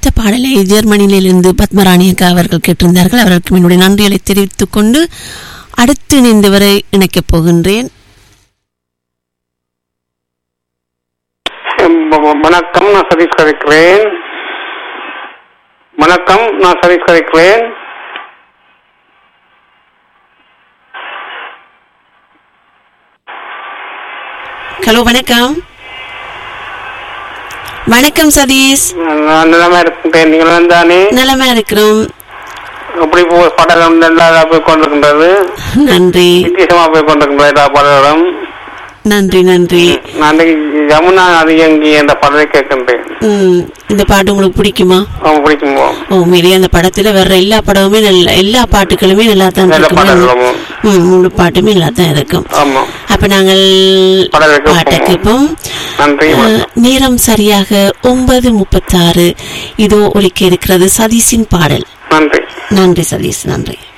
அடுத்த பாடலை ஜெர்மனியிலிருந்து பத்மராணி அக்கா அவர்கள் கேட்டிருந்தார்கள் அவர்களுக்கு என்னுடைய நன்றிகளை தெரிவித்துக் கொண்டு அடுத்து இணைந்தவரை இணைக்கப் போகின்றேன் வ- வணக்கம் நான் சதீஷ் கதைக்கிறேன் வணக்கம் நான் சதீஷ் கதைக்கிறேன் ஹலோ வணக்கம் வணக்கம் சதீஷ் நான் நிலைமை இருக்கின்றேன் நீங்கள் தானே நலமா இருக்கிறோம் அப்படி போ படலம் நல்லா போய் கொண்டிருக்கின்றது நன்றி வித்தியாசமா போய் கொண்டிருக்கின்றது எல்லா படங்களும் நன்றி நன்றி நான் அன்றைக்கு யமுனா அதிகங்கி என்ற படத்தை கேட்கின்றேன் ம், இந்த பாட்டு உங்களுக்கு பிடிக்குமா அவங்க பிடிக்கும் போ. ஓ உண்மையிலேயே அந்த படத்துல வர்ற எல்லா படமுமே நல்ல எல்லா பாட்டுகளுமே நல்லா தான் நல்ல இருக்கும் பாடல்களும் ம், முழு பாட்டுமே நல்லா தான் இருக்கும் ஆமா அப்ப நாங்கள் பாடலை கேட்போம். பாட்டை கேட்போம் நன்றி அஹ், வணக்கம். நேரம் சரியாக ஒன்பது முப்பத்தாறு இதோ ஒலிக்க இருக்கிறது சதீஷின் பாடல் நன்றி நன்றி சதீஷ் நன்றி